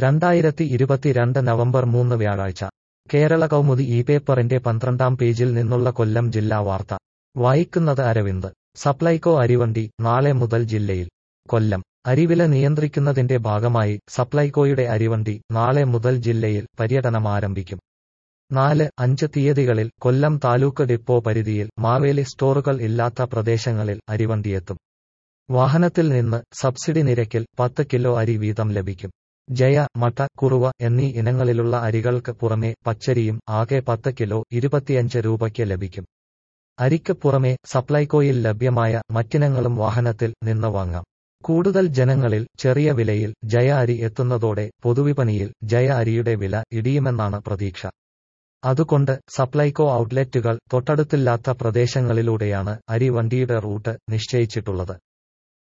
രണ്ടായിരത്തി ഇരുപത്തിരണ്ട് നവംബർ മൂന്ന് വ്യാഴാഴ്ച കേരള കൗമുദി ഈ പേപ്പറിന്റെ പന്ത്രണ്ടാം പേജിൽ നിന്നുള്ള കൊല്ലം ജില്ലാ വാർത്ത വായിക്കുന്നത് അരവിന്ദ് സപ്ലൈകോ അരിവണ്ടി നാളെ മുതൽ ജില്ലയിൽ കൊല്ലം അരിവില നിയന്ത്രിക്കുന്നതിന്റെ ഭാഗമായി സപ്ലൈകോയുടെ അരിവണ്ടി നാളെ മുതൽ ജില്ലയിൽ പര്യടനം ആരംഭിക്കും നാല് അഞ്ച് തീയതികളിൽ കൊല്ലം താലൂക്ക് ഡിപ്പോ പരിധിയിൽ മാവേലി സ്റ്റോറുകൾ ഇല്ലാത്ത പ്രദേശങ്ങളിൽ അരിവണ്ടിയെത്തും വാഹനത്തിൽ നിന്ന് സബ്സിഡി നിരക്കിൽ പത്ത് കിലോ അരി വീതം ലഭിക്കും ജയ മട്ട കുറുവ എന്നീ ഇനങ്ങളിലുള്ള അരികൾക്ക് പുറമെ പച്ചരിയും ആകെ പത്ത് കിലോ ഇരുപത്തിയഞ്ച് രൂപയ്ക്ക് ലഭിക്കും അരിക്ക് പുറമെ സപ്ലൈകോയിൽ ലഭ്യമായ മറ്റിനങ്ങളും വാഹനത്തിൽ നിന്ന് വാങ്ങാം കൂടുതൽ ജനങ്ങളിൽ ചെറിയ വിലയിൽ ജയ അരി എത്തുന്നതോടെ പൊതുവിപണിയിൽ ജയ അരിയുടെ വില ഇടിയുമെന്നാണ് പ്രതീക്ഷ അതുകൊണ്ട് സപ്ലൈകോ ഔട്ട്ലെറ്റുകൾ തൊട്ടടുത്തില്ലാത്ത പ്രദേശങ്ങളിലൂടെയാണ് അരി വണ്ടിയുടെ റൂട്ട് നിശ്ചയിച്ചിട്ടുള്ളത്